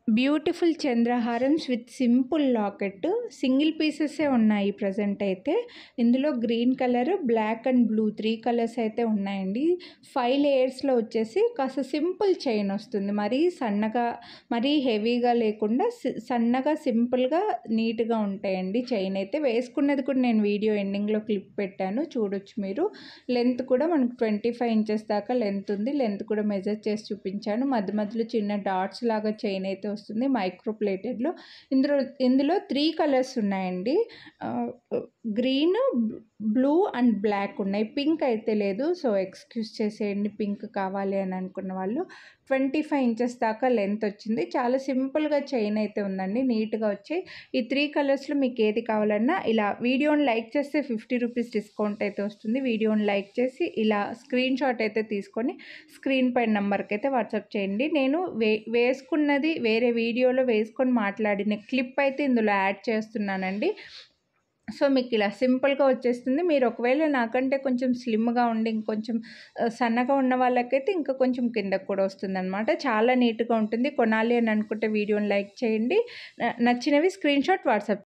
beautiful చంద్రహారమ్స్ with simple locket single పీసెసే ఉన్నాయి ప్రజెంట్ అయితే ఇందులో green colour black and blue three colours అయితే ఉన్నాయండి ఫైవ్ లేయర్స్లో వచ్చేసి కాస్త సింపుల్ చైన్ వస్తుంది మరీ సన్నగా మరీ హెవీగా లేకుండా సి- సన్నగా సింపుల్గా నీట్గా ఉంటాయండి చైన్ అయితే వేసుకున్నది కూడా నేను వీడియో ఎండింగ్లో క్లిప్ పెట్టాను చూడొచ్చు మీరు లెంత్ కూడా మనకు ట్వంటీ ఫైవ్ ఇంచెస్ దాకా లెంత్ ఉంది లెంత్ కూడా మెజర్ చేసి చూపించాను మధ్య మధ్యలో చిన్న డాట్స్ లాగా చైన్ అయితే వస్తుంది మైక్రో ప్లేటెడ్లో ఇందులో ఇందులో త్రీ కలర్స్ ఉన్నాయండి గ్రీన్ బ్లూ అండ్ బ్లాక్ ఉన్నాయి పింక్ అయితే లేదు సో ఎక్స్క్యూజ్ చేసేయండి పింక్ కావాలి అని అనుకున్న వాళ్ళు ట్వంటీ ఫైవ్ ఇంచెస్ దాకా లెంత్ వచ్చింది చాలా సింపుల్గా చైన్ అయితే ఉందండి నీట్గా వచ్చి ఈ త్రీ కలర్స్లో మీకు ఏది కావాలన్నా ఇలా వీడియోని లైక్ చేస్తే ఫిఫ్టీ రూపీస్ డిస్కౌంట్ అయితే వస్తుంది వీడియోని లైక్ చేసి ఇలా స్క్రీన్ షాట్ అయితే తీసుకొని స్క్రీన్ పైన నెంబర్కి అయితే వాట్సాప్ చేయండి నేను వే వేసుకున్నది వేరే వీడియోలో వేసుకొని మాట్లాడిన క్లిప్ అయితే ఇందులో యాడ్ చేస్తున్నానండి సో మీకు ఇలా సింపుల్గా వచ్చేస్తుంది మీరు ఒకవేళ నాకంటే కొంచెం స్లిమ్గా ఉండి ఇంకొంచెం ఆ, సన్నగా ఉన్న వాళ్ళకైతే ఇంకా కొంచెం కిందకు కూడా వస్తుంది అనమాట చాలా నీట్గా ఉంటుంది కొనాలి అని అనుకుంటే వీడియోని లైక్ చేయండి న- నచ్చినవి స్క్రీన్ షాట్ వాట్సాప్